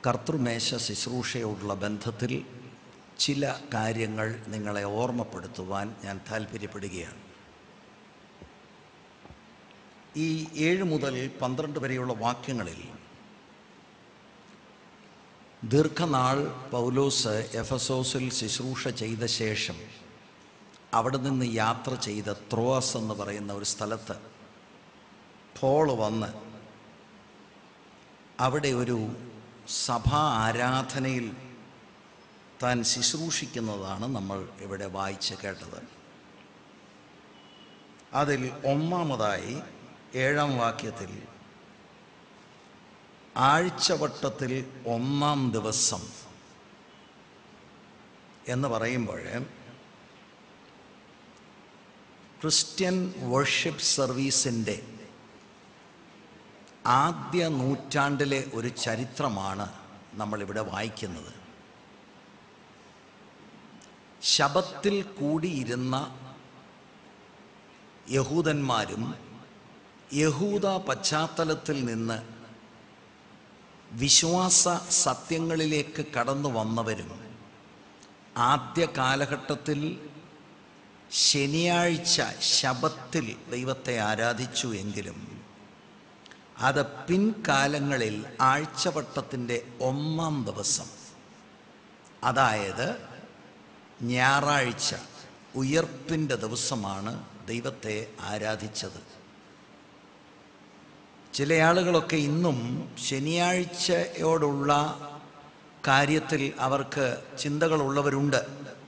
കർത്തൃമേശ ശുശ്രൂഷയോടുള്ള ബന്ധത്തിൽ ചില കാര്യങ്ങൾ നിങ്ങളെ ഓർമ്മപ്പെടുത്തുവാൻ ഞാൻ താല്പര്യപ്പെടുകയാണ് ഈ ഏഴ് മുതൽ പന്ത്രണ്ട് വരെയുള്ള വാക്യങ്ങളിൽ ദീർഘനാൾ പൗലോസ് എഫസോസിൽ ശുശ്രൂഷ ചെയ്ത ശേഷം അവിടെ നിന്ന് യാത്ര ചെയ്ത ത്രോസ് എന്ന് പറയുന്ന ഒരു സ്ഥലത്ത് പോൾ വന്ന് അവിടെ ഒരു സഭാ ആരാധനയിൽ താൻ ശുശ്രൂഷിക്കുന്നതാണ് നമ്മൾ ഇവിടെ വായിച്ച് കേട്ടത് അതിൽ ഒന്നാമതായി ഏഴാം വാക്യത്തിൽ ആഴ്ചവട്ടത്തിൽ ഒന്നാം ദിവസം എന്ന് പറയുമ്പോൾ ക്രിസ്ത്യൻ വർഷിപ്പ് സർവീസിൻ്റെ ആദ്യ നൂറ്റാണ്ടിലെ ഒരു ചരിത്രമാണ് നമ്മളിവിടെ വായിക്കുന്നത് ശബത്തിൽ കൂടിയിരുന്ന യഹൂദന്മാരും യഹൂദ പശ്ചാത്തലത്തിൽ നിന്ന് വിശ്വാസ സത്യങ്ങളിലേക്ക് കടന്നു വന്നവരും ആദ്യ കാലഘട്ടത്തിൽ ശനിയാഴ്ച ശബത്തിൽ ദൈവത്തെ ആരാധിച്ചു എങ്കിലും അത് പിൻകാലങ്ങളിൽ ആഴ്ചവട്ടത്തിൻ്റെ ഒന്നാം ദിവസം അതായത് ഞായറാഴ്ച ഉയർപ്പിൻ്റെ ദിവസമാണ് ദൈവത്തെ ആരാധിച്ചത് ചില ആളുകളൊക്കെ ഇന്നും ശനിയാഴ്ചയോടുള്ള കാര്യത്തിൽ അവർക്ക് ചിന്തകളുള്ളവരുണ്ട്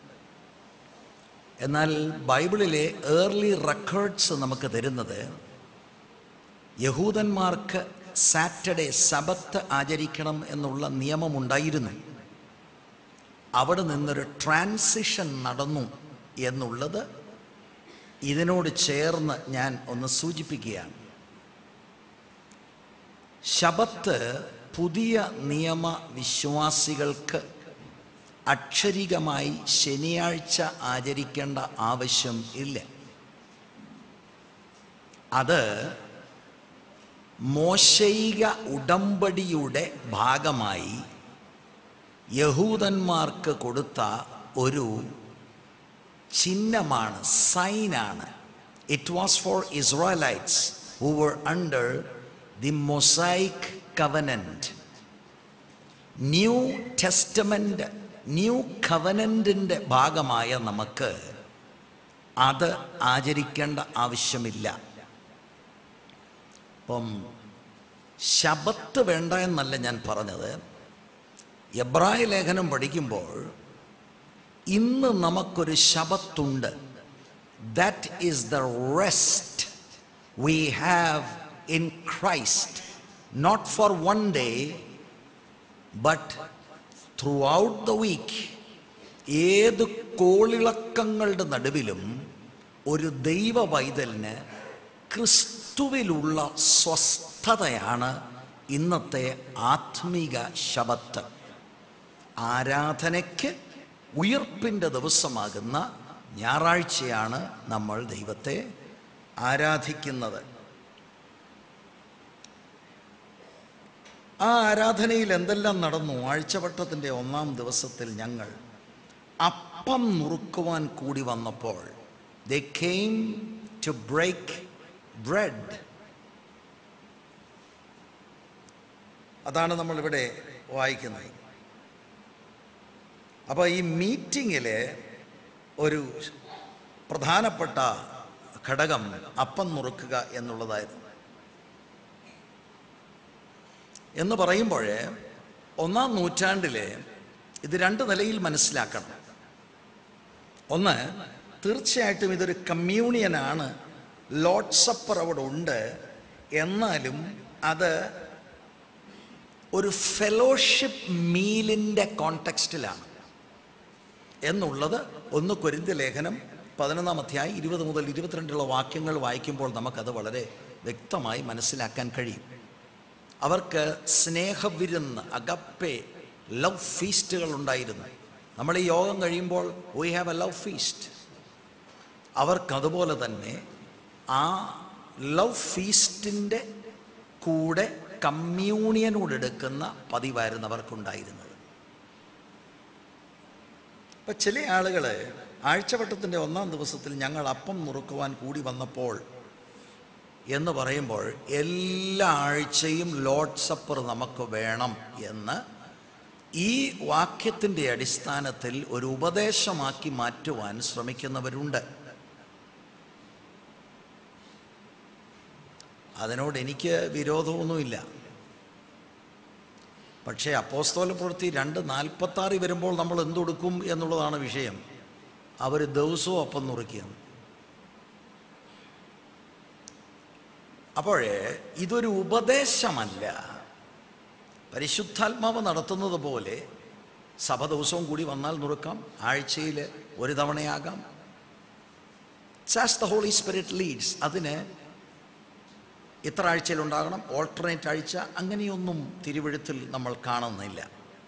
എന്നാൽ ബൈബിളിലെ ഏർലി റെക്കോർഡ്സ് നമുക്ക് തരുന്നത് യഹൂദന്മാർക്ക് സാറ്റർഡേ സബത്ത് ആചരിക്കണം എന്നുള്ള നിയമമുണ്ടായിരുന്നു അവിടെ നിന്നൊരു ട്രാൻസിഷൻ നടന്നു എന്നുള്ളത് ഇതിനോട് ചേർന്ന് ഞാൻ ഒന്ന് സൂചിപ്പിക്കുകയാണ് ശബത്ത് പുതിയ നിയമ വിശ്വാസികൾക്ക് അക്ഷരികമായി ശനിയാഴ്ച ആചരിക്കേണ്ട ആവശ്യം ഇല്ല അത് മോശയിക ഉടമ്പടിയുടെ ഭാഗമായി യഹൂദന്മാർക്ക് കൊടുത്ത ഒരു ചിഹ്നമാണ് സൈനാണ് it was for Israelites who were under the Mosaic covenant New Testament new കവനൻറ്റിൻ്റെ ഭാഗമായ നമുക്ക് അത് ആചരിക്കേണ്ട ആവശ്യമില്ല അപ്പം ശബത്ത് വേണ്ട എന്നല്ല ഞാൻ പറഞ്ഞത് എബ്രായ ലേഖനം പഠിക്കുമ്പോൾ ഇന്ന് നമുക്കൊരു ശബത്തുണ്ട് that is the rest we have in Christ not for one day but throughout the week ഏത് കോളിളക്കങ്ങളുടെ നടുവിലും ഒരു ദൈവ പൈതലിന് ക്രിസ്തുവിലുള്ള സ്വസ്ഥതയാണ് ഇന്നത്തെ ആത്മീക ശബത്ത് ആരാധനയ്ക്ക് ഉയർപ്പിൻ്റെ ദിവസമാകുന്ന ഞായറാഴ്ചയാണ് നമ്മൾ ദൈവത്തെ ആരാധിക്കുന്നത് ആ ആരാധനയിൽ എന്തെല്ലാം നടന്നു ആഴ്ചവട്ടത്തിൻ്റെ ഒന്നാം ദിവസത്തിൽ ഞങ്ങൾ അപ്പം നുറുക്കുവാൻ കൂടി വന്നപ്പോൾ they came to break bread അതാണ് നമ്മളിവിടെ വായിക്കുന്നത് അപ്പോൾ ഈ മീറ്റിങ്ങിൽ ഒരു പ്രധാനപ്പെട്ട ഘടകം അപ്പം നുറുക്കുക എന്നുള്ളതായിരുന്നു എന്ന് പറയുമ്പോൾ ഒന്നാം നൂറ്റാണ്ടിൽ ഇത് രണ്ട് നിലയിൽ മനസ്സിലാക്കണം ഒന്ന് തീർച്ചയായിട്ടും ഇതൊരു കമ്മ്യൂണിയനാണ് ലോഡ് സപ്പർ അവിടെ ഉണ്ട് എന്നാലും അത് ഒരു ഫെലോഷിപ്പ് മീലിൻ്റെ കോണ്ടെക്സ്റ്റിലാണ് എന്നുള്ളത് ഒന്ന് കൊരിന്ത ലേഖനം പതിനൊന്നാം അധ്യായം ഇരുപത് മുതൽ ഇരുപത്തിരണ്ടുള്ള വാക്യങ്ങൾ വായിക്കുമ്പോൾ നമുക്കത് വളരെ വ്യക്തമായി മനസ്സിലാക്കാൻ കഴിയും അവർക്ക് സ്നേഹവിരുന്ന് അകപ്പെ ലവ് ഫീസ്റ്റുകൾ ഉണ്ടായിരുന്നു നമ്മൾ ഈ യോഗം കഴിയുമ്പോൾ we have a love feast അവർക്കതുപോലെ തന്നെ ആ ലവ് ഫീസ്റ്റിൻ്റെ കൂടെ കമ്മ്യൂണിയനോട് എടുക്കുന്ന പതിവായിരുന്നു അവർക്കുണ്ടായിരുന്നത് ഇപ്പൊ ചില ആളുകൾ ആഴ്ചവട്ടത്തിൻ്റെ ഒന്നാം ദിവസത്തിൽ ഞങ്ങൾ അപ്പം നുറുക്കുവാൻ കൂടി വന്നപ്പോൾ എന്ന് പറയുമ്പോൾ എല്ലാ ആഴ്ചയും ലോഡ് സപ്പർ നമുക്ക് വേണം എന്ന് ഈ വാക്യത്തിൻ്റെ അടിസ്ഥാനത്തിൽ ഒരു ഉപദേശമാക്കി മാറ്റുവാൻ ശ്രമിക്കുന്നവരുണ്ട് അതിനോട് എനിക്ക് വിരോധമൊന്നുമില്ല പക്ഷേ അപ്പോസ്തോല പ്രവൃത്തി രണ്ട് നാൽപ്പത്താറിൽ വരുമ്പോൾ നമ്മൾ എന്തൊടുക്കും എന്നുള്ളതാണ് വിഷയം അവർ ദിവസവും അപ്പം നുറുക്കിയാണ് അപ്പോഴേ ഇതൊരു ഉപദേശമല്ല പരിശുദ്ധാത്മാവ് നടത്തുന്നത് പോലെ സഭ ദിവസവും കൂടി വന്നാൽ നുറുക്കാം ആഴ്ചയിൽ ഒരു തവണയാകാം says the Holy Spirit leads അതിന് ഇത്ര ആഴ്ചയിലുണ്ടാകണം ഓൾട്ടർനേറ്റ് ആഴ്ച അങ്ങനെയൊന്നും തിരുവഴുത്തിൽ നമ്മൾ കാണുന്നില്ല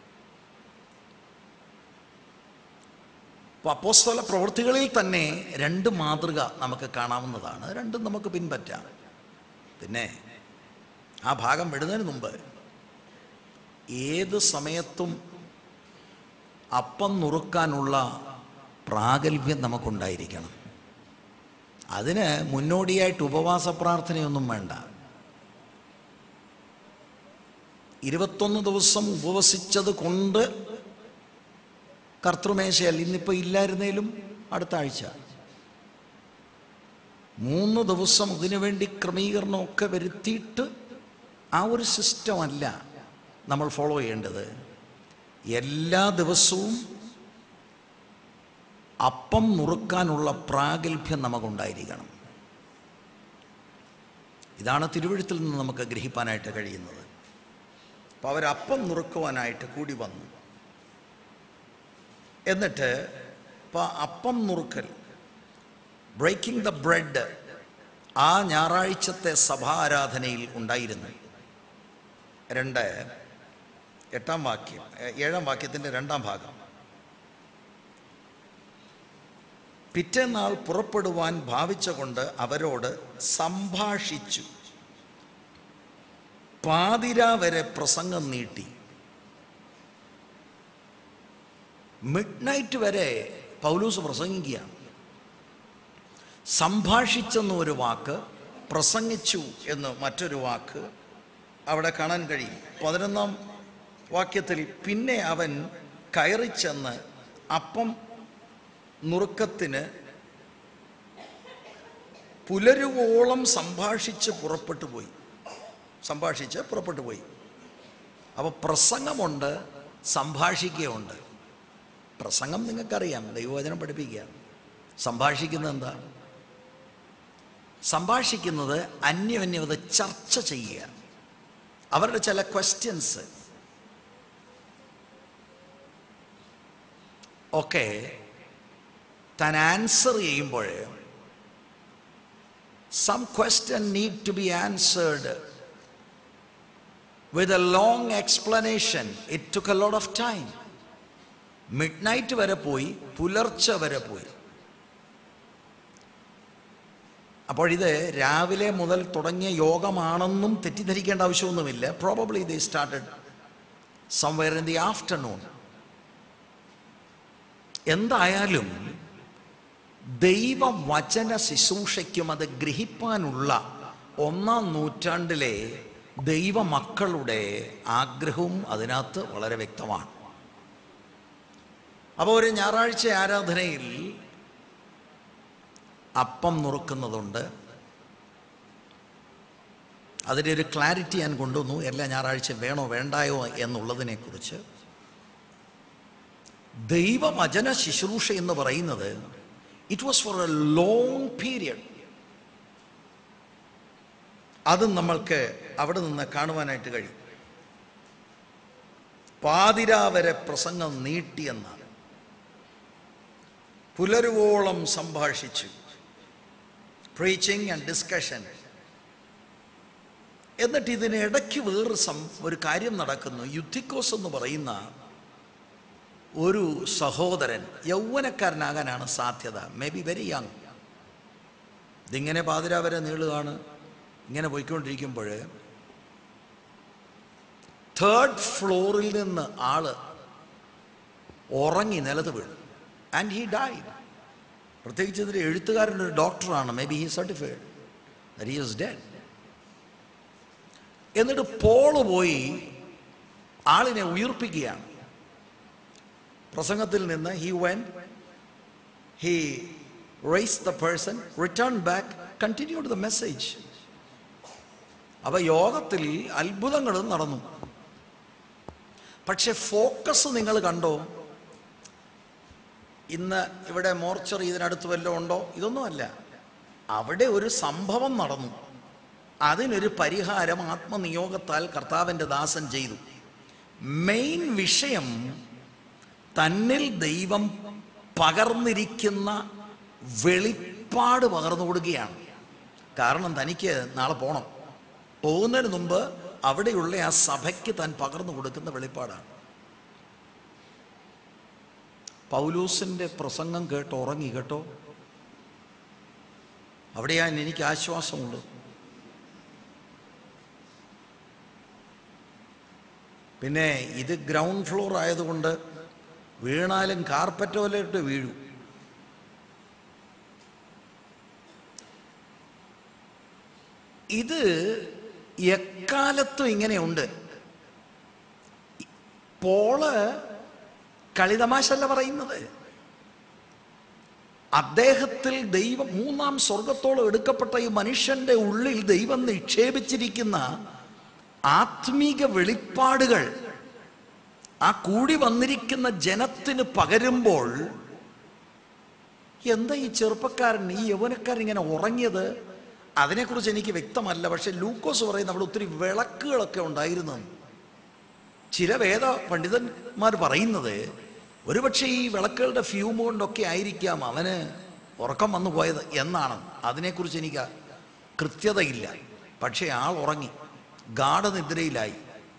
അപ്പോൾ അപ്പോസ്തല പ്രവൃത്തികളിൽ തന്നെ രണ്ട് മാതൃക നമുക്ക് കാണാവുന്നതാണ് രണ്ടും നമുക്ക് പിൻപറ്റാം പിന്നെ ആ ഭാഗം വിടുന്നതിന് മുമ്പ് ഏത് സമയത്തും അപ്പം നുറുക്കാനുള്ള പ്രാഗൽഭ്യം നമുക്കുണ്ടായിരിക്കണം അതിന് മുന്നോടിയായിട്ട് ഉപവാസ പ്രാർത്ഥനയൊന്നും വേണ്ട ഇരുപത്തൊന്ന് ദിവസം ഉപവസിച്ചത് കൊണ്ട് കർത്തൃമേശയൽ ഇന്നിപ്പോൾ ഇല്ലായിരുന്നേലും അടുത്ത ആഴ്ച മൂന്ന് ദിവസം ഇതിനുവേണ്ടി ക്രമീകരണമൊക്കെ വരുത്തിയിട്ട് ആ ഒരു സിസ്റ്റം അല്ല നമ്മൾ ഫോളോ ചെയ്യേണ്ടത് എല്ലാ ദിവസവും അപ്പം നുറുക്കാനുള്ള പ്രാഗൽഭ്യം നമുക്കുണ്ടായിരിക്കണം ഇതാണ് തിരുവഴുത്തിൽ നിന്ന് നമുക്ക് ഗ്രഹിപ്പാനായിട്ട് കഴിയുന്നത് അപ്പോൾ അവരപ്പം നുറുക്കുവാനായിട്ട് കൂടി വന്നു എന്നിട്ട് ഇപ്പോൾ അപ്പം നുറുക്കൽ ബ്രേക്കിംഗ് ദ ബ്രെഡ് ആ ഞായറാഴ്ചത്തെ സഭാരാധനയിൽ ഉണ്ടായിരുന്നു രണ്ട് എട്ടാം വാക്യം ഏ- ഏഴാം വാക്യത്തിൻ്റെ രണ്ടാം ഭാഗം പിറ്റേന്നാൾ പുറപ്പെടുവാൻ ഭാവിച്ച കൊണ്ട് അവരോട് സംഭാഷിച്ചു പാതിര വരെ പ്രസംഗം നീട്ടി മിഡ് നൈറ്റ് വരെ പൗലൂസ് പ്രസംഗിക്കുകയാണ് സംഭാഷിച്ചെന്ന് ഒരു വാക്ക് പ്രസംഗിച്ചു എന്ന് മറ്റൊരു വാക്ക് അവിടെ കാണാൻ കഴിയും പതിനൊന്നാം വാക്യത്തിൽ പിന്നെ അവൻ കയറിച്ചെന്ന് അപ്പം നുറുക്കത്തിന് പുലരുവോളം സംഭാഷിച്ച് പുറപ്പെട്ടു പോയി സംഭാഷിച്ച് പുറപ്പെട്ടു പോയി അപ്പോൾ പ്രസംഗമുണ്ട് സംഭാഷിക്കുകയുണ്ട് പ്രസംഗം നിങ്ങൾക്കറിയാം ദൈവവചനം പഠിപ്പിക്കുകയാണ് സംഭാഷിക്കുന്നത് എന്താ സംഭാഷിക്കുന്നത് അന്യോന്യത ചർച്ച ചെയ്യുക അവരുടെ ചില ക്വസ്റ്റ്യൻസ് ഒക്കെ താൻ ആൻസർ ചെയ്യുമ്പോൾ some question need to be answered with a long explanation it took a lot of time midnight വരെ പോയി പുലർച്ചെ വരെ പോയി അപ്പോൾ ഇത് രാവിലെ മുതൽ തുടങ്ങിയ യോഗമാണെന്നും തെറ്റിദ്ധരിക്കേണ്ട ആവശ്യമൊന്നുമില്ല probably they started somewhere in the afternoon എന്തായാലും ദൈവവചന ശുശ്രൂഷയ്ക്കും അത് ഗ്രഹിപ്പാനുള്ള ഒന്നാം നൂറ്റാണ്ടിലെ ദൈവമക്കളുടെ ആഗ്രഹവും അതിനകത്ത് വളരെ വ്യക്തമാണ് അപ്പോൾ ഒരു ഞായറാഴ്ച ആരാധനയിൽ അപ്പം നുറുക്കുന്നതുണ്ട് അതിൻ്റെ ഒരു ക്ലാരിറ്റി ഞാൻ കൊണ്ടുവന്നു എല്ലാ ഞായറാഴ്ച വേണോ വേണ്ടായോ എന്നുള്ളതിനെക്കുറിച്ച് ദൈവവചന ശുശ്രൂഷ എന്ന് പറയുന്നത് it was for a long period അതും നമ്മൾക്ക് അവിടെ നിന്ന് കാണുവാനായിട്ട് കഴിയും പാതിരാ വരെ പ്രസംഗം നീട്ടിയെന്നാണ് പുലരുവോളം സംഭാഷിച്ചു പ്രീച്ചിങ് ആൻഡ് ഡിസ്കഷൻ എന്നിട്ട് ഇതിന് ഇടയ്ക്ക് വേറൊരു സം ഒരു കാര്യം നടക്കുന്നു യുദ്ധിക്കോസ് എന്ന് പറയുന്ന ഒരു സഹോദരൻ യൗവനക്കാരനാകാനാണ് സാധ്യത മേ ബി വെരി യങ് ഇതിങ്ങനെ പാതിര വരെ നീളുകയാണ് ഇങ്ങനെ പോയിക്കൊണ്ടിരിക്കുമ്പോൾ തേർഡ് ഫ്ലോറിൽ നിന്ന് ആള് ഉറങ്ങി നിലത്ത് വീണു ആൻഡ് ഹി ഡൈ പ്രത്യേകിച്ച് ഇതിൽ എഴുത്തുകാരൻ്റെ ഒരു ഡോക്ടറാണ് maybe he certified that he is dead എന്നിട്ട് പോള് പോയി ആളിനെ ഉയർപ്പിക്കുകയാണ് പ്രസംഗത്തിൽ നിന്ന് he when he raise the person return back continued the message അവ യോഗത്തിൽ അത്ഭുതങ്ങളും നടന്നു പക്ഷെ ഫോക്കസ് നിങ്ങൾ കണ്ടോ ഇന്ന് ഇവിടെ മോർച്ചറി ഇതിനടുത്ത് വല്ലതും ഉണ്ടോ ഇതൊന്നുമല്ല അവിടെ ഒരു സംഭവം നടന്നു അതിനൊരു പരിഹാരം ആത്മനിയോഗത്താൽ കർത്താവിൻ്റെ ദാസൻ ചെയ്തു മെയിൻ വിഷയം തന്നിൽ ദൈവം പകർന്നിരിക്കുന്ന വെളിപ്പാട് പകർന്നു കൊടുക്കുകയാണ് കാരണം തനിക്ക് നാളെ പോകണം പോകുന്നതിന് മുമ്പ് അവിടെയുള്ള ആ സഭയ്ക്ക് താൻ പകർന്നു കൊടുക്കുന്ന വെളിപ്പാടാണ് പൗലൂസിൻ്റെ പ്രസംഗം കേട്ട് ഉറങ്ങി കേട്ടോ അവിടെയാണ് എനിക്ക് ആശ്വാസമുള്ളത് പിന്നെ ഇത് ഗ്രൗണ്ട് ഫ്ലോർ ആയതുകൊണ്ട് വീണാലും കാർപ്പറ്റ് പോലെയിട്ട് വീഴും ഇത് എക്കാലത്തും ഇങ്ങനെയുണ്ട് പോള് കളിതമാശല്ല പറയുന്നത് അദ്ദേഹത്തിൽ ദൈവം മൂന്നാം സ്വർഗത്തോളം എടുക്കപ്പെട്ട ഈ മനുഷ്യന്റെ ഉള്ളിൽ ദൈവം നിക്ഷേപിച്ചിരിക്കുന്ന ആത്മീക വെളിപ്പാടുകൾ ആ കൂടി വന്നിരിക്കുന്ന ജനത്തിന് പകരുമ്പോൾ എന്താ ഈ ചെറുപ്പക്കാരൻ ഈ യൗവനക്കാരൻ ഇങ്ങനെ ഉറങ്ങിയത് അതിനെക്കുറിച്ച് എനിക്ക് വ്യക്തമല്ല പക്ഷെ ലൂക്കോസ് പറയുന്ന അവിടെ ഒത്തിരി വിളക്കുകളൊക്കെ ഉണ്ടായിരുന്നു ചില വേദ പണ്ഡിതന്മാർ പറയുന്നത് ഒരുപക്ഷെ ഈ വിളക്കുകളുടെ ഫ്യൂം കൊണ്ടൊക്കെ ആയിരിക്കാം അവന് ഉറക്കം വന്നു പോയത് എന്നാണ് അതിനെക്കുറിച്ച് എനിക്ക് കൃത്യതയില്ല പക്ഷേ ആൾ ഉറങ്ങി ഗാഠനിദ്രയിലായി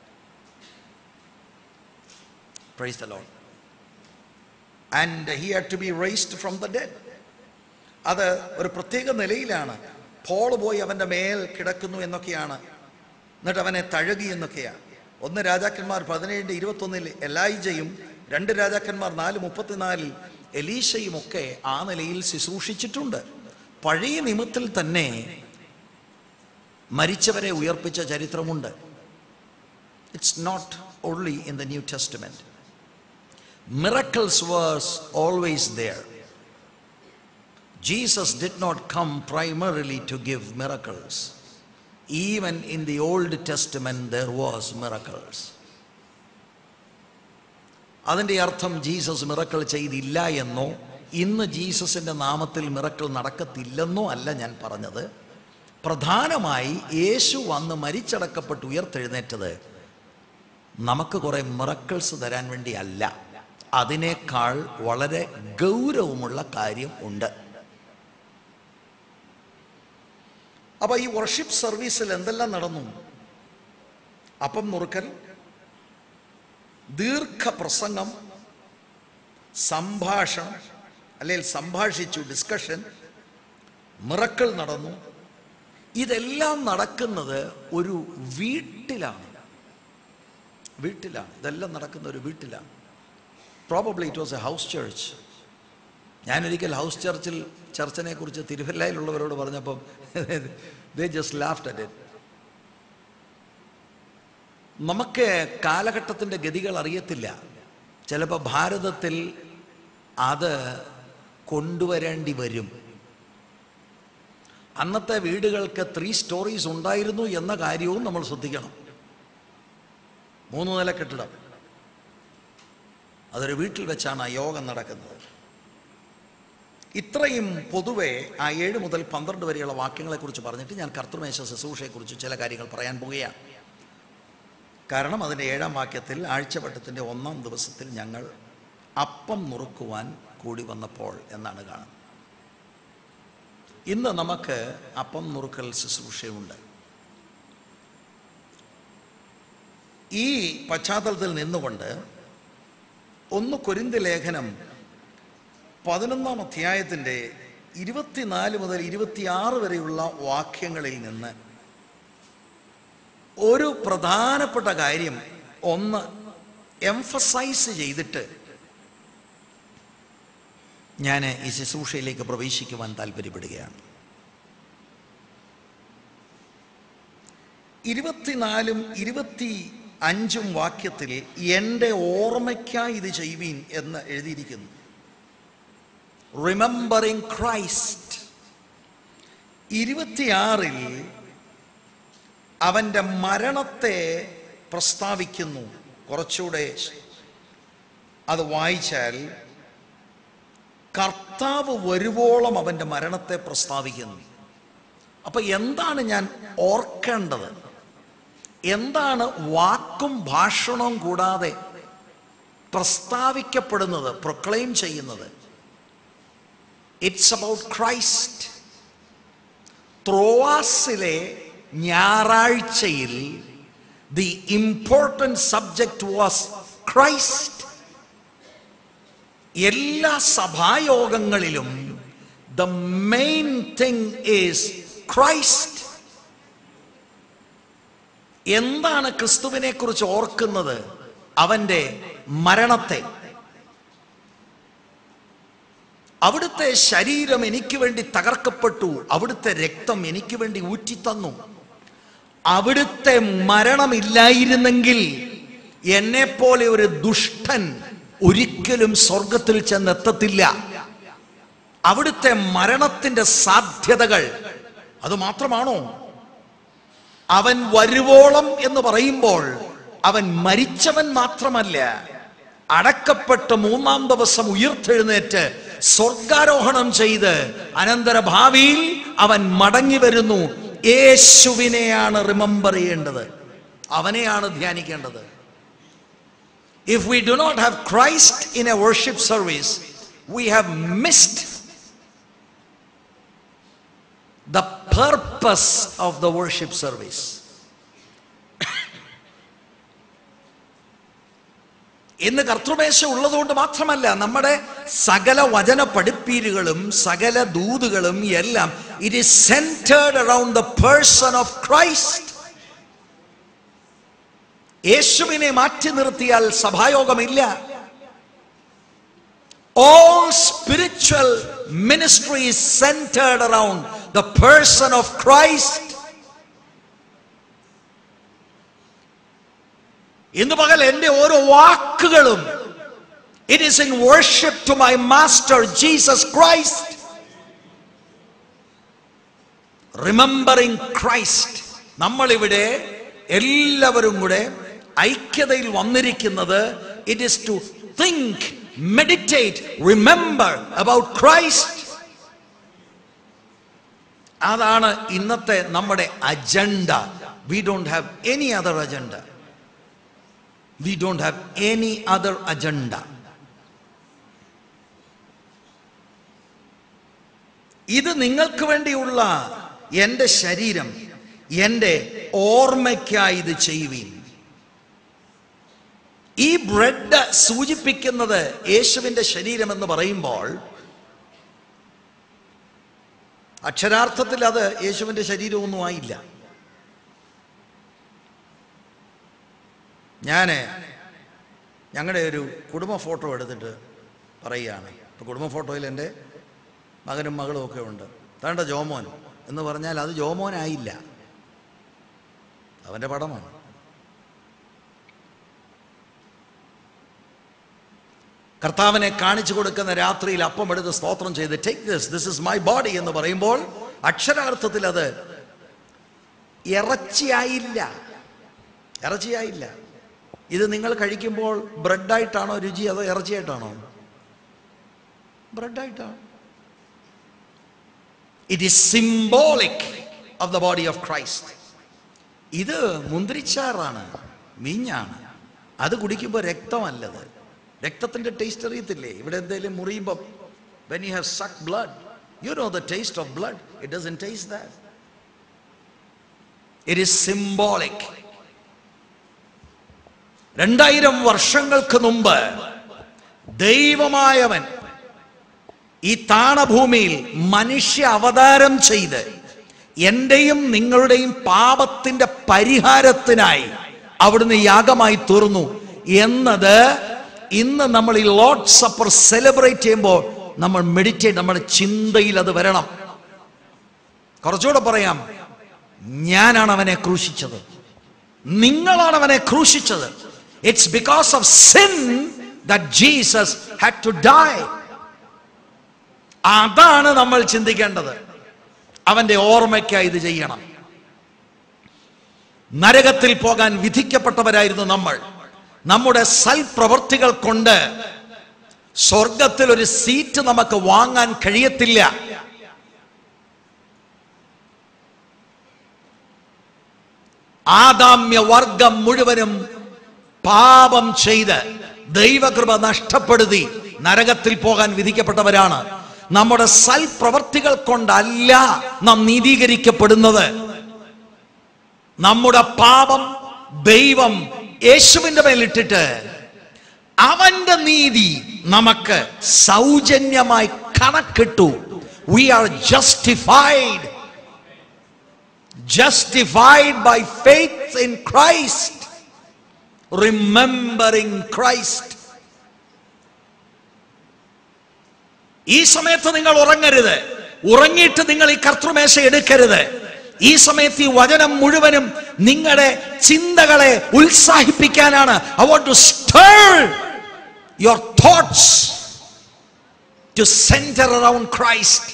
praise the Lord and he had to be raised from the dead അത് ഒരു പ്രത്യേക നിലയിലാണ് പോൾ പോയി അവൻ്റെ മേൽ കിടക്കുന്നു എന്നൊക്കെയാണ് എന്നിട്ട് അവനെ തഴകി എന്നൊക്കെയാണ് ഒന്ന് രാജാക്കന്മാർ പതിനേഴിൻ്റെ ഇരുപത്തൊന്നിൽ എലായിജയും രണ്ട് രാജാക്കന്മാർ നാല് മുപ്പത്തിനാലിൽ എലീശയും ഒക്കെ ആ നിലയിൽ ശുശ്രൂഷിച്ചിട്ടുണ്ട് പഴയ നിയമത്തിൽ തന്നെ മരിച്ചവരെ ഉയർപ്പിച്ച ചരിത്രമുണ്ട് it's not only in the New Testament miracles were always there Jesus did not come primarily to give miracles. Even in the Old Testament, there was miracles. അതിൻ്റെ അർത്ഥം ജീസസ് മിറക്കൾ ചെയ്തില്ല എന്നോ ഇന്ന് ജീസസിൻ്റെ നാമത്തിൽ മിറക്കൾ നടക്കത്തില്ലെന്നോ അല്ല ഞാൻ പറഞ്ഞത് പ്രധാനമായി യേശു വന്ന് മരിച്ചടക്കപ്പെട്ട് ഉയർത്തെഴുന്നേറ്റത് നമുക്ക് കുറേ മിറക്കിൾസ് തരാൻ വേണ്ടി അല്ല അതിനേക്കാൾ വളരെ ഗൗരവമുള്ള കാര്യം ഉണ്ട് അപ്പൊ ഈ വർഷിപ്പ് സർവീസിൽ എന്തെല്ലാം നടന്നു അപ്പം നുറുക്കൽ ദീർഘപ്രസംഗം സംഭാഷണം അല്ലെങ്കിൽ സംഭാഷിച്ചു ഡിസ്കഷൻ മിറക്കൾ നടന്നു ഇതെല്ലാം നടക്കുന്നത് ഒരു വീട്ടിലാണ് വീട്ടിലാണ് ഇതെല്ലാം നടക്കുന്ന ഒരു വീട്ടിലാണ് probably it was a house church ഞാനൊരിക്കൽ ഹൗസ് ചർച്ചിൽ ചർച്ചിനെ കുറിച്ച് തിരുവല്ലയിലുള്ളവരോട് പറഞ്ഞപ്പം they just laughed at it നമുക്ക് കാലഘട്ടത്തിൻ്റെ ഗതികൾ അറിയത്തില്ല ചിലപ്പോൾ ഭാരതത്തിൽ അത് കൊണ്ടുവരേണ്ടി വരും അന്നത്തെ വീടുകൾക്ക് ത്രീ സ്റ്റോറീസ് ഉണ്ടായിരുന്നു എന്ന കാര്യവും നമ്മൾ ശ്രദ്ധിക്കണം മൂന്ന് നില കെട്ടിടം അതൊരു വീട്ടിൽ വെച്ചാണ് ആ യോഗം നടക്കുന്നത് ഇത്രയും പൊതുവെ ആ ഏഴ് മുതൽ പന്ത്രണ്ട് വരെയുള്ള വാക്യങ്ങളെക്കുറിച്ച് പറഞ്ഞിട്ട് ഞാൻ കർത്തൃമേശ ശുശ്രൂഷയെക്കുറിച്ച് ചില കാര്യങ്ങൾ പറയാൻ പോവുകയാണ് കാരണം അതിൻ്റെ ഏഴാം വാക്യത്തിൽ ആഴ്ചവട്ടത്തിൻ്റെ ഒന്നാം ദിവസത്തിൽ ഞങ്ങൾ അപ്പം നുറുക്കുവാൻ കൂടി വന്നപ്പോൾ എന്നാണ് കാണുന്നത് ഇന്ന് നമുക്ക് അപ്പം നുറുക്കൽ ശുശ്രൂഷയുണ്ട് ഈ പശ്ചാത്തലത്തിൽ നിന്നുകൊണ്ട് ഒന്ന് കൊരിന്ത ലേഖനം പതിനൊന്നാം അധ്യായത്തിൻ്റെ ഇരുപത്തിനാല് മുതൽ ഇരുപത്തിയാറ് വരെയുള്ള വാക്യങ്ങളിൽ നിന്ന് ഒരു പ്രധാനപ്പെട്ട കാര്യം ഒന്ന് എംഫസൈസ് ചെയ്തിട്ട് ഞാൻ ഈ ശുശ്രൂഷയിലേക്ക് പ്രവേശിക്കുവാൻ താല്പര്യപ്പെടുകയാണ് ഇരുപത്തിനാലും ഇരുപത്തി അഞ്ചും വാക്യത്തിൽ എൻ്റെ ഓർമ്മയ്ക്കായി ഇത് ചെയ്യുവീൻ എന്ന് എഴുതിയിരിക്കുന്നു റിമെമ്പറിങ് ക്രൈസ്റ്റ് ഇരുപത്തിയാറിൽ അവൻ്റെ മരണത്തെ പ്രസ്താവിക്കുന്നു കുറച്ചുകൂടെ അത് വായിച്ചാൽ കർത്താവ് വരുവോളം അവൻ്റെ മരണത്തെ പ്രസ്താവിക്കുന്നു അപ്പൊ എന്താണ് ഞാൻ ഓർക്കേണ്ടത് എന്താണ് വാക്കും ഭാഷണവും കൂടാതെ പ്രസ്താവിക്കപ്പെടുന്നത് പ്രൊക്ലെയിം ചെയ്യുന്നത് ഇറ്റ്സ് അബൌട്ട് ക്രൈസ്റ്റ് ത്രോവാസിലെ ഞായറാഴ്ചയിൽ the important subject was Christ എല്ലാ സഭായോഗങ്ങളിലും the main thing is Christ എന്താണ് ക്രിസ്തുവിനെ കുറിച്ച് ഓർക്കുന്നത് അവന്റെ മരണത്തെ അവിടുത്തെ ശരീരം എനിക്ക് വേണ്ടി തകർക്കപ്പെട്ടു അവിടുത്തെ രക്തം എനിക്ക് വേണ്ടി ഊറ്റിത്തന്നു അവിടുത്തെ മരണമില്ലായിരുന്നെങ്കിൽ എന്നെ പോലെ ഒരു ദുഷ്ടൻ ഒരിക്കലും സ്വർഗത്തിൽ ചെന്നെത്തത്തില്ല അവിടുത്തെ മരണത്തിന്റെ സാധ്യതകൾ അത് മാത്രമാണോ അവൻ വരുവോളം എന്ന് പറയുമ്പോൾ അവൻ മരിച്ചവൻ മാത്രമല്ല അടക്കപ്പെട്ട് മൂന്നാം ദിവസം ഉയർത്തെഴുന്നേറ്റ് സ്വർഗാരോഹണം ചെയ്ത് അനന്തര ഭാവിയിൽ അവൻ മടങ്ങി വരുന്നു യേശുവിനെയാണ് റിമെമ്പർ ചെയ്യേണ്ടത് അവനെയാണ് ധ്യാനിക്കേണ്ടത് if we do not have Christ in a worship service we have missed the purpose of the worship service. ഇന്ന് കർത്തൃമേശ ഉള്ളതുകൊണ്ട് മാത്രമല്ല നമ്മുടെ സകല വചന പഠിപ്പീരുകളും സകല ദൂതുകളും എല്ലാം it is centred around the person of Christ യേശുവിനെ മാറ്റി നിർത്തിയാൽ സഭായോഗമില്ല All spiritual ministry is centered around the person of Christ. ഇന്ന് പകൽ എൻ്റെ ഓരോ വാക്കുകളും it is in worship to my master Jesus Christ remembering Christ നമ്മളിവിടെ എല്ലാവരും കൂടെ ഐക്യതയിൽ വന്നിരിക്കുന്നത് it is to think meditate remember about Christ അതാണ് ഇന്നത്തെ നമ്മുടെ agenda we don't have any other agenda we don't have any other agenda ഇത് നിങ്ങൾക്ക് വേണ്ടിയുള്ള എൻ്റെ ശരീരം എൻ്റെ ഓർമ്മയ്ക്കായി ഇത് ചെയ്യുവീൻ ഈ ബ്രെഡ് സൂചിപ്പിക്കുന്നത് യേശുവിൻ്റെ ശരീരം എന്ന് പറയുമ്പോൾ അക്ഷരാർത്ഥത്തിൽ അത് യേശുവിൻ്റെ ശരീരമൊന്നും ആയില്ല ഞാൻ ഞങ്ങളുടെ ഒരു കുടുംബ ഫോട്ടോ എടുത്തിട്ട് പറയുകയാണ് ഇപ്പോൾ കുടുംബ ഫോട്ടോയിൽ എൻ്റെ മകനും മകളും ഒക്കെ ഉണ്ട് താണ്ട ജോമോൻ എന്ന് പറഞ്ഞാൽ അത് ജോമോനായില്ല അവൻ്റെ പടമാണ് കർത്താവിനെ കാണിച്ചു കൊടുക്കുന്ന രാത്രിയിൽ അപ്പം എടുത്ത് സ്തോത്രം ചെയ്ത് take this this is my body എന്ന് പറയുമ്പോൾ അക്ഷരാർത്ഥത്തിൽ അത് ഇറച്ചിയായില്ല ഇറച്ചിയായില്ല ഇത് നിങ്ങൾ കഴിക്കുമ്പോൾ ബ്രെഡായിട്ടാണോ രുചി അതോ ഇറച്ചിയായിട്ടാണോ ബ്രെഡായിട്ടാണ് it is symbolic of the body of Christ ഇത് മുന്തിരിച്ചാറാണ് മീഞ്ഞാണ് അത് കുടിക്കുമ്പോൾ രക്തമല്ലത് രക്തത്തിന്റെ ടേസ്റ്റ് അറിയത്തില്ലേ ഇവിടെ എന്തെങ്കിലും മുറിയുമ്പോൾ when you have suck blood you know the taste of blood it doesn't taste that it is symbolic രണ്ടായിരം വർഷങ്ങൾക്ക് മുമ്പ് ദൈവമായവൻ ഈ താണഭൂമിയിൽ മനുഷ്യ അവതാരം ചെയ്ത് എന്റെയും നിങ്ങളുടെയും പാപത്തിന്റെ പരിഹാരത്തിനായി അവിടുന്ന് യാഗമായി തീർന്നു എന്നത് ഇന്ന് നമ്മൾ ഈ ലോഡ് സപ്പർ സെലിബ്രേറ്റ് ചെയ്യുമ്പോൾ നമ്മൾ മെഡിറ്റേറ്റ് നമ്മുടെ ചിന്തയിൽ അത് വരണം കുറച്ചുകൂടെ പറയാം ഞാനാണ് അവനെ ക്രൂശിച്ചത് നിങ്ങളാണ് അവനെ ക്രൂശിച്ചത് it's because of sin that Jesus had to die അതാണ് നമ്മൾ ചിന്തിക്കേണ്ടത് അവന്റെ ഓർമ്മയ്ക്കായി ഇത് ചെയ്യണം നരകത്തിൽ പോകാൻ വിധിക്കപ്പെട്ടവരായിരുന്നു നമ്മൾ നമ്മുടെ സൽപ്രവർത്തികൾ കൊണ്ട് സ്വർഗത്തിൽ ഒരു സീറ്റ് നമുക്ക് വാങ്ങാൻ കഴിയത്തില്ല ആദാമ്യ വർഗം മുഴുവനും പാപം ചെയ്ത് ദൈവകൃപ നഷ്ടപ്പെടുത്തി നരകത്തിൽ പോകാൻ വിധിക്കപ്പെട്ടവരാണ് നമ്മുടെ സൽപ്രവർത്തികൾ കൊണ്ടല്ല നാം നീതീകരിക്കപ്പെടുന്നത് നമ്മുടെ പാപം ദൈവം യേശുവിന്റെ മേലിട്ടിട്ട് അവന്റെ നീതി നമുക്ക് സൗജന്യമായി കണക്കിട്ടു we are justified justified by faith in Christ, remembering Christ. ഈ സമയത്ത് നിങ്ങൾ ഉറങ്ങരുത് ഉറങ്ങിയിട്ട് നിങ്ങൾ ഈ കർത്തൃമേശ എടുക്കരുത് ഈ സമയത്ത് ഈ വചനം മുഴുവനും നിങ്ങളുടെ ചിന്തകളെ ഉത്സാഹിപ്പിക്കാനാണ് I want to steer your thoughts to centre around Christ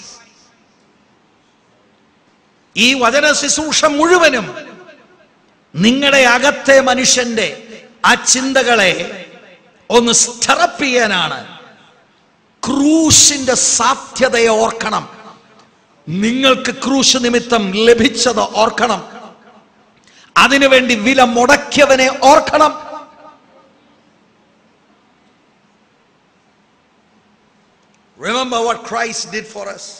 ഈ വചന ശുശ്രൂഷ മുഴുവനും നിങ്ങളുടെ അകത്തെ മനുഷ്യന്റെ ആ ചിന്തകളെ ഒന്ന് സ്റ്ററപ്പ് ചെയ്യാനാണ് ക്രൂശിന്റെ സാധ്യതയെ ഓർക്കണം നിങ്ങൾക്ക് ക്രൂശ് നിമിത്തം ലഭിച്ചത് ഓർക്കണം അതിനുവേണ്ടി വില മുടക്കിയവനെ ഓർക്കണം Remember what Christ did for us.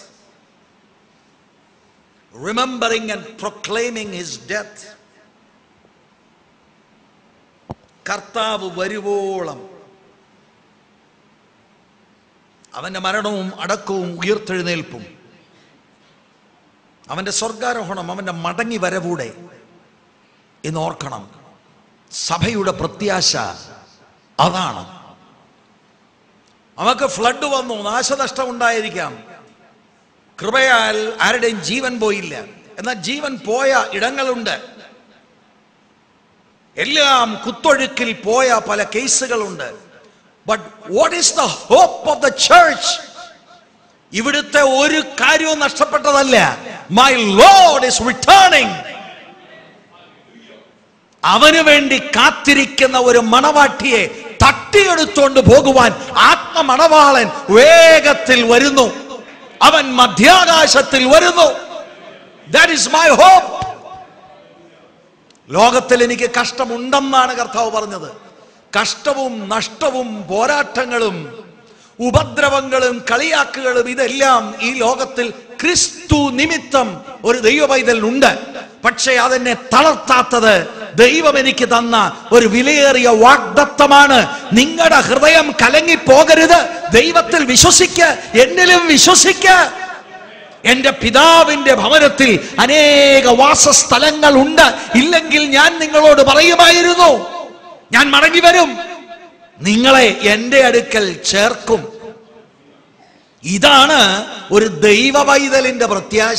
remembering and proclaiming his death കർത്താവ് വരുവോളം അവന്റെ മരണവും അടക്കവും ഉയർത്തെഴുന്നേൽപ്പും അവന്റെ സ്വർഗാരോഹണം അവന്റെ മടങ്ങി വരവൂടെ എന്ന് ഓർക്കണം സഭയുടെ പ്രത്യാശ അതാണ് നമുക്ക് ഫ്ലഡ് വന്നു നാശനഷ്ടം ഉണ്ടായിരിക്കാം കൃപയാൽ ആരുടെയും ജീവൻ പോയില്ല എന്നാൽ ജീവൻ പോയ ഇടങ്ങളുണ്ട് എല്ലാം കുത്തൊഴുക്കിൽ പോയ പല കേസുകളുണ്ട് but what is the hope of the church ഇവിടുത്തെ ഒരു കാര്യവും നഷ്ടപ്പെട്ടതല്ല മൈ ലോഡ് ഇസ് റിട്ടേണിംഗ് അവന് വേണ്ടി കാത്തിരിക്കുന്ന ഒരു മണവാട്ടിയെ തട്ടിയെടുത്തുകൊണ്ട് പോകുവാൻ ആത്മമണവാളൻ വേഗത്തിൽ വരുന്നു അവൻ മധ്യാകാശത്തിൽ വരുന്നു ദാറ്റ് ഇസ് മൈ ഹോപ്പ് ലോകത്തിൽ എനിക്ക് കഷ്ടമുണ്ടെന്നാണ് കർത്താവ് പറഞ്ഞത് കഷ്ടവും നഷ്ടവും പോരാട്ടങ്ങളും ഉപദ്രവങ്ങളും കളിയാക്കുകളും ഇതെല്ലാം ഈ ലോകത്തിൽ ക്രിസ്തു നിമിത്തം ഒരു ദൈവ പൈതലിനുണ്ട് പക്ഷേ അതെന്നെ തളർത്താത്തത് ദൈവം എനിക്ക് തന്ന ഒരു വിലയേറിയ വാഗ്ദത്തമാണ് നിങ്ങളുടെ ഹൃദയം കലങ്ങി പോകരുത് ദൈവത്തിൽ വിശ്വസിക്ക എന്നിലും വിശ്വസിക്ക എന്റെ പിതാവിന്റെ ഭവനത്തിൽ അനേക വാസസ്ഥലങ്ങൾ ഉണ്ട് ഇല്ലെങ്കിൽ ഞാൻ നിങ്ങളോട് പറയുമായിരുന്നു ഞാൻ മടങ്ങി വരും നിങ്ങളെ എന്റെ അടുക്കൽ ചേർക്കും ഇതാണ് ഒരു ദൈവ പൈതലിന്റെ പ്രത്യാശ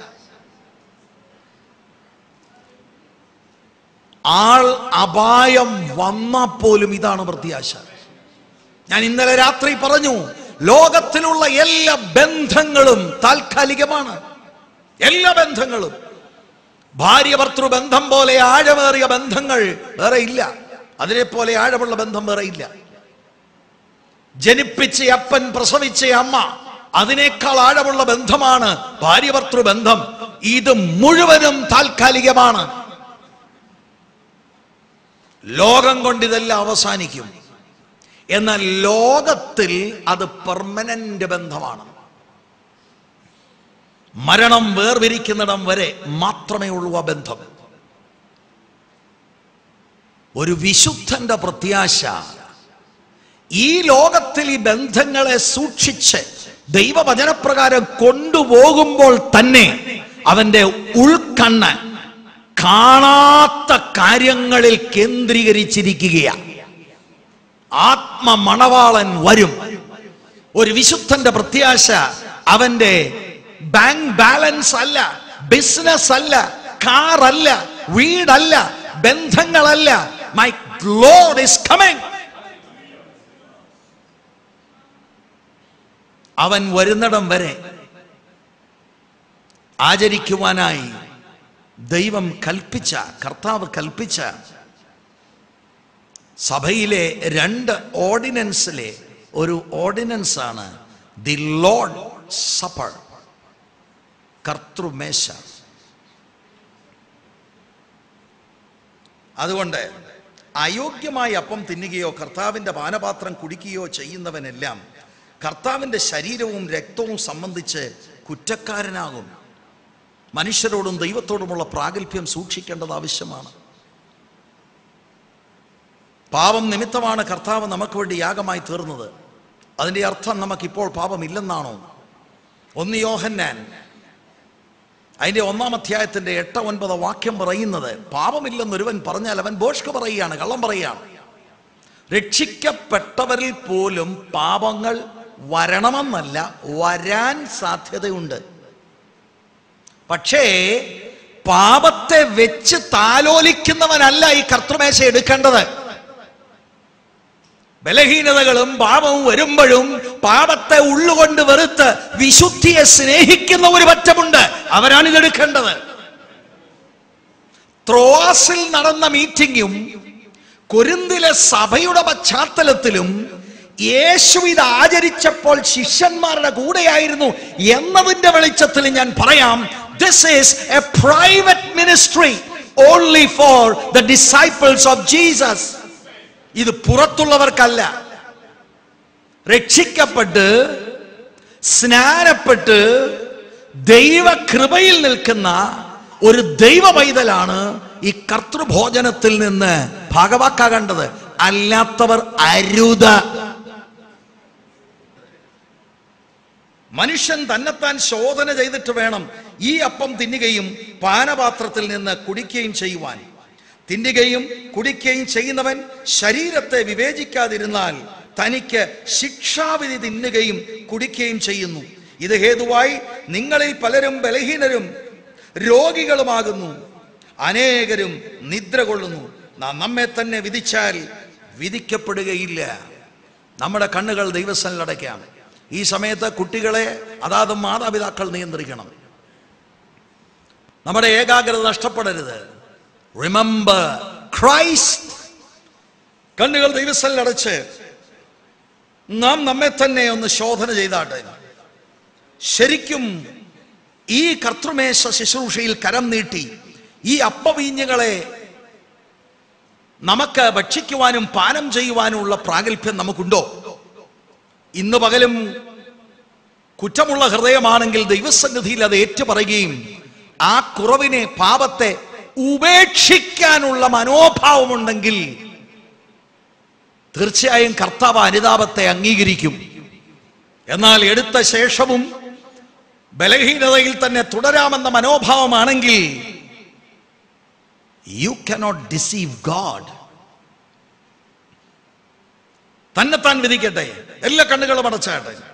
ആൾ അപായം വന്നാൽ പോലും ഇതാണ് പ്രത്യാശ ഞാൻ ഇന്നലെ രാത്രി പറഞ്ഞു ലോകത്തിലുള്ള എല്ലാ ബന്ധങ്ങളും താൽക്കാലികമാണ് എല്ലാ ബന്ധങ്ങളും ഭാര്യ ഭർത്തൃ ബന്ധം പോലെ ആഴമേറിയ ബന്ധങ്ങൾ വേറെ ഇല്ല അതിനെ പോലെ ആഴമുള്ള ബന്ധം വേറെ ഇല്ല ജനിപ്പിച്ച അപ്പൻ പ്രസവിച്ച അമ്മ അതിനേക്കാൾ ആഴമുള്ള ബന്ധമാണ് ഭാര്യ ഭർത്തൃ ബന്ധം ഇത് മുഴുവനും താൽക്കാലികമാണ് ലോകം കൊണ്ട് ഇതെല്ലാം അവസാനിക്കും എന്നാൽ ലോകത്തിൽ അത് പെർമനന്റ് ബന്ധമാണ് മരണം വേർതിരിക്കുന്നിടം വരെ മാത്രമേ ഉള്ളൂ ആ ബന്ധം ഒരു വിശുദ്ധന്റെ പ്രത്യാശ ഈ ലോകത്തിൽ ഈ ബന്ധങ്ങളെ സൂക്ഷിച്ച് ദൈവവചനപ്രകാരം കൊണ്ടുപോകുമ്പോൾ തന്നെ അവന്റെ ഉൾക്കണ്ണ് കാണാത്ത കാര്യങ്ങളിൽ കേന്ദ്രീകരിച്ചിരിക്കുകയാണ് ആത്മമണവാളൻ വരും ഒരു വിശുദ്ധന്റെ പ്രത്യാശ അവന്റെ ബാങ്ക് ബാലൻസ് അല്ല ബിസിനസ് അല്ല കാർ അല്ല വീടല്ല ബന്ധങ്ങളല്ല മൈ ലോഡ് ഇസ് കമ്മിങ് അവൻ വരുന്നിടം വരെ ആചരിക്കുവാനായി ദൈവം കൽപ്പിച്ച കർത്താവ് കൽപ്പിച്ച സഭയിലെ രണ്ട് ഓർഡിനൻസിലെ ഒരു ഓർഡിനൻസ് ആണ് ദി ലോഡ് സപ്പർ കർത്തൃമേശ അതുകൊണ്ട് അയോഗ്യമായി അപ്പം തിന്നുകയോ കർത്താവിൻ്റെ പാനപാത്രം കുടിക്കുകയോ ചെയ്യുന്നവനെല്ലാം കർത്താവിൻ്റെ ശരീരവും രക്തവും സംബന്ധിച്ച് കുറ്റക്കാരനാകും മനുഷ്യരോടും ദൈവത്തോടുമുള്ള പ്രാഗൽഭ്യം സൂക്ഷിക്കേണ്ടത് ആവശ്യമാണ് പാപം നിമിത്തമാണ് കർത്താവ് നമുക്ക് വേണ്ടി യാഗമായി തീർന്നത് അതിൻ്റെ അർത്ഥം നമുക്കിപ്പോൾ പാപമില്ലെന്നാണോ ഒന്ന് യോഹന്നാൻ അതിൻ്റെ ഒന്നാം അധ്യായത്തിൻ്റെ എട്ട് ഒൻപത് വാക്യം പറയുന്നത് പാപമില്ലെന്നൊരുവൻ പറഞ്ഞാൽ അവൻ ബോഷ്ക പറയുകയാണ് കള്ളം പറയുകയാണ് രക്ഷിക്കപ്പെട്ടവരിൽ പോലും പാപങ്ങൾ വരണമെന്നല്ല വരാൻ സാധ്യതയുണ്ട് പക്ഷേ പാപത്തെ വെച്ച് താലോലിക്കുന്നവനല്ല ഈ കർത്തൃമേശ എടുക്കേണ്ടത് ബലഹീനതകളും പാപവും വരുമ്പോഴും പാപത്തെ ഉള്ളുകൊണ്ട് വെറുത്ത് വിശുദ്ധിയെ സ്നേഹിക്കുന്ന ഒരു പറ്റമുണ്ട് അവരാണ് ഇതെടുക്കേണ്ടത് ത്രോവാസിൽ നടന്ന മീറ്റിംഗും കൊരിന്തിലെ സഭയുടെ പശ്ചാത്തലത്തിലും യേശു ഇത് ആചരിച്ചപ്പോൾ ശിഷ്യന്മാരുടെ കൂടെയായിരുന്നു എന്നതിന്റെ വെളിച്ചത്തിൽ ഞാൻ പറയാം this is a private ministry only for the disciples of Jesus ഇത് പുറത്തുള്ളവർക്കല്ല രക്ഷിക്കപ്പെട്ട് സ്നാനപ്പെട്ട് ദൈവകൃപയിൽ നിൽക്കുന്ന ഒരു ദൈവ പൈതലാണ് ഈ കർത്തൃഭോജനത്തിൽ നിന്ന് ഭാഗവാക്കാകേണ്ടത് അല്ലാത്തവർ അരുത് മനുഷ്യൻ തന്നെത്താൻ ശോധന ചെയ്തിട്ട് വേണം ഈ അപ്പം തിന്നുകയും പാനപാത്രത്തിൽ നിന്ന് കുടിക്കുകയും ചെയ്യുവാൻ തിന്നുകയും കുടിക്കുകയും ചെയ്യുന്നവൻ ശരീരത്തെ വിവേചിക്കാതിരുന്നാൽ തനിക്ക് ശിക്ഷാവിധി തിന്നുകയും കുടിക്കുകയും ചെയ്യുന്നു ഇത് ഹേതുവായി നിങ്ങളിൽ പലരും ബലഹീനരും രോഗികളുമാകുന്നു അനേകരും നിദ്ര കൊള്ളുന്നു നാം നമ്മെ തന്നെ വിധിച്ചാൽ വിധിക്കപ്പെടുകയില്ല നമ്മുടെ കണ്ണുകൾ ദൈവസ്ഥലടയ്ക്കാം ഈ സമയത്ത് കുട്ടികളെ അതാത് മാതാപിതാക്കൾ നിയന്ത്രിക്കണം നമ്മുടെ ഏകാഗ്രത നഷ്ടപ്പെടരുത് റിമെമ്പർ ക്രൈസ്റ്റ് കണ്ണുകൾ ദൈവസ്ഥലടച്ച് നാം നമ്മെ തന്നെ ഒന്ന് ശോധന ചെയ്താട്ടെ ശരിക്കും ഈ കർത്തൃമേശ ശുശ്രൂഷയിൽ കരം നീട്ടി ഈ അപ്പവീഞ്ഞുകളെ നമുക്ക് ഭക്ഷിക്കുവാനും പാനം ചെയ്യുവാനുമുള്ള പ്രാഗൽഭ്യം നമുക്കുണ്ടോ ഇന്ന് പകലും കുറ്റമുള്ള ഹൃദയമാണെങ്കിൽ ദൈവസന്നിധിയിൽ അത് ഏറ്റുപറയുകയും ആ കുറവിനെ പാപത്തെ ഉപേക്ഷിക്കാനുള്ള മനോഭാവമുണ്ടെങ്കിൽ തീർച്ചയായും കർത്താവ് അനുതാപത്തെ അംഗീകരിക്കും എന്നാൽ എടുത്ത ശേഷവും ബലഹീനതയിൽ തന്നെ തുടരാമെന്ന മനോഭാവമാണെങ്കിൽ യു കനോട്ട് ഡിസീവ് ഗാഡ് തന്നെത്താൻ വിധിക്കട്ടെ എല്ലാ കണ്ണുകളും അടച്ചാട്ടെ